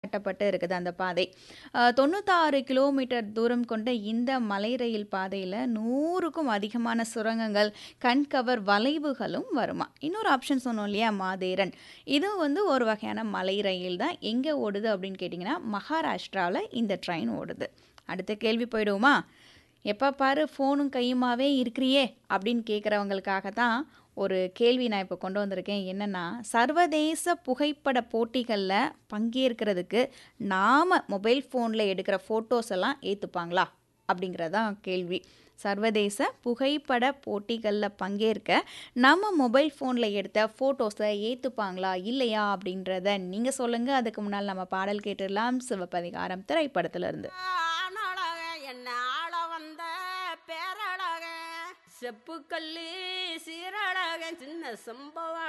கட்டப்பட்டு இருக்குது அந்த பாதை அஹ், தொண்ணூத்தாறு கிலோமீட்டர் தூரம் கொண்ட இந்த மலை ரயில் பாதையில் நூறுக்கும் அதிகமான சுரங்கங்கள் கண்கவர் வளைவுகளும் வருமா இன்னொரு ஆப்ஷன் சொன்னோம் இல்லையா மாதேரன் இதுவும் வந்து ஒரு வகையான மலை ரயில் தான் எங்கே ஓடுது அப்படின்னு கேட்டிங்கன்னா மகாராஷ்டிராவில் இந்த ட்ரெயின் ஓடுது அடுத்த கேள்வி போயிடுவோமா எப்போ பாரு ஃபோனும் கையுமாவே இருக்கிறியே அப்படின்னு கேட்குறவங்களுக்காக தான் ஒரு கேள்வி நான் இப்போ கொண்டு வந்திருக்கேன் என்னென்னா சர்வதேச புகைப்பட போட்டிகளில் பங்கேற்கிறதுக்கு நாம் மொபைல் ஃபோனில் எடுக்கிற ஃபோட்டோஸ் எல்லாம் ஏற்றுப்பாங்களா அப்படிங்கிறதான் கேள்வி சர்வதேச புகைப்பட போட்டிகளில் பங்கேற்க நம்ம மொபைல் ஃபோனில் எடுத்த ஃபோட்டோஸை ஏற்றுப்பாங்களா இல்லையா அப்படின்றத நீங்கள் சொல்லுங்கள் அதுக்கு முன்னால் நம்ம பாடல் கேட்டுடலாம் சிவப்பதிகாரம் திரைப்படத்திலிருந்து ஆனழக என்ன ஆள வந்த பேரழக செப்புக்கல்லு சீரழக சின்ன சம்பவம்